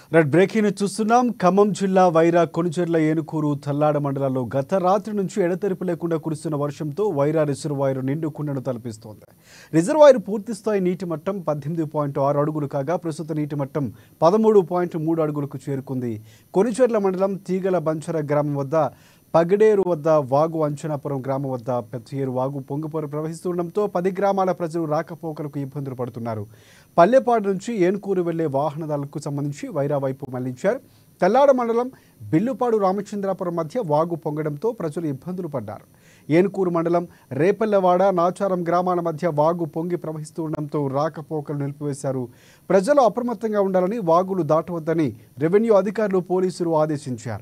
red breaking చూస్తున్నాం ఖమ్మం జిల్లా వైరా కొనుచెర్ల ఏనుకూరు తల్లాడ మండలాల్లో గత రాత్రి నుంచి ఎడతెరిపి లేకుండా కురుస్తున్న వర్షంతో వైరా రిజర్వాయర్ నిండు కుండను తలపిస్తోంది రిజర్వాయర్ పూర్తిస్థాయి నీటి మట్టం పద్దెనిమిది పాయింట్ ఆరు అడుగులు కాగా ప్రస్తుత నీటి మట్టం పదమూడు పాయింట్ మూడు అడుగులకు చేరుకుంది కొనుచెర్ల మండలం తీగల బంచర గ్రామం వద్ద పగడేరు వద్ద వాగు అంచనాపురం గ్రామం వద్ద పెద్దయేరు వాగు పొంగిపోరు ప్రవహిస్తుండటంతో పది గ్రామాల ప్రజలు రాకపోకలకు ఇబ్బందులు పడుతున్నారు పల్లెపాడు నుంచి ఏన్కూరు వెళ్లే వాహనదారులకు సంబంధించి వైరా వైపు మళ్లించారు తెల్లాడ మండలం బిల్లుపాడు రామచంద్రాపురం మధ్య వాగు పొంగడంతో ప్రజలు ఇబ్బందులు పడ్డారు ఏనుకూరు మండలం రేపల్లెవాడ నాచారం గ్రామాల మధ్య వాగు పొంగి ప్రవహిస్తూ ఉండడంతో రాకపోకలు నిలిపివేశారు ప్రజలు అప్రమత్తంగా ఉండాలని వాగులు దాటవద్దని రెవెన్యూ అధికారులు పోలీసులు ఆదేశించారు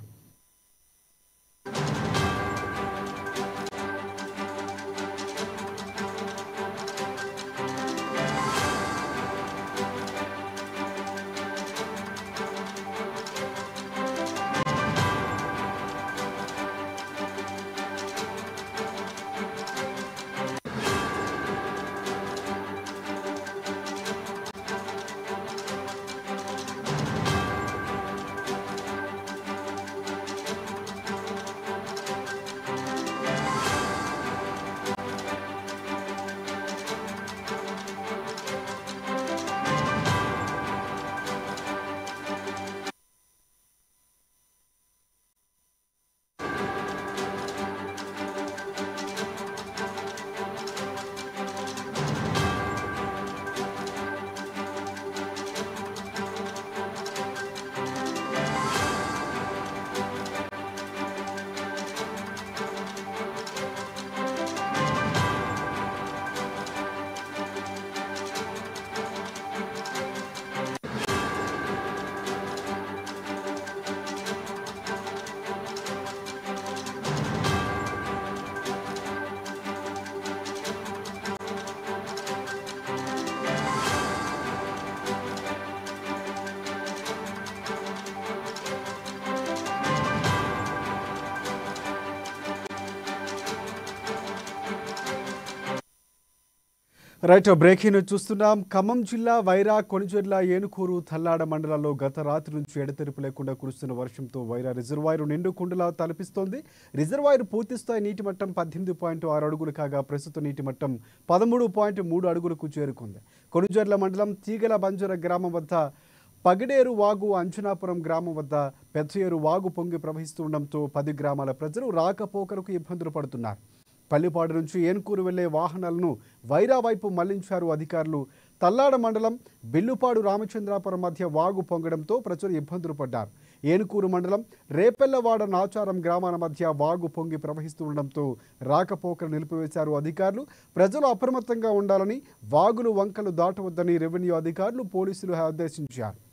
రైట్ బ్రేకింగ్ చూస్తున్నాం ఖమ్మం జిల్లా వైరా కొనిచెర్ల ఏనుకూరు తల్లాడ మండలాల్లో గత రాత్రి నుంచి ఎడతెరిపి లేకుండా కురుస్తున్న వర్షంతో వైరా రిజర్వాయర్ నిండు కుండలా తలపిస్తోంది రిజర్వాయర్ పూర్తిస్థాయి నీటి మట్టం పద్దెనిమిది పాయింట్ ఆరు అడుగులు కాగా ప్రస్తుత నీటి మట్టం పదమూడు పాయింట్ మూడు అడుగులకు చేరుకుంది కొనుజర్ల మండలం తీగల బంజర గ్రామం వద్ద పగిడేరు వాగు అంచనాపురం గ్రామం వద్ద పెద్దయేరు వాగు పొంగి ప్రవహిస్తుండటంతో పది గ్రామాల ప్రజలు రాకపోకలకు ఇబ్బందులు పడుతున్నారు పల్లిపాడు నుంచి ఏన్కూరు వెళ్లే వాహనాలను వైరా వైపు మళ్లించారు అధికారులు తల్లాడ మండలం బిల్లుపాడు రామచంద్రాపురం మధ్య వాగు పొంగడంతో ప్రజలు ఇబ్బందులు పడ్డారు ఏనుకూరు మండలం రేపెల్లవాడ నాచారం గ్రామాల మధ్య వాగు పొంగి ప్రవహిస్తుండటంతో రాకపోకలు నిలిపివేశారు అధికారులు ప్రజలు అప్రమత్తంగా ఉండాలని వాగులు వంకలు దాటవద్దని రెవెన్యూ అధికారులు పోలీసులు ఆదేశించారు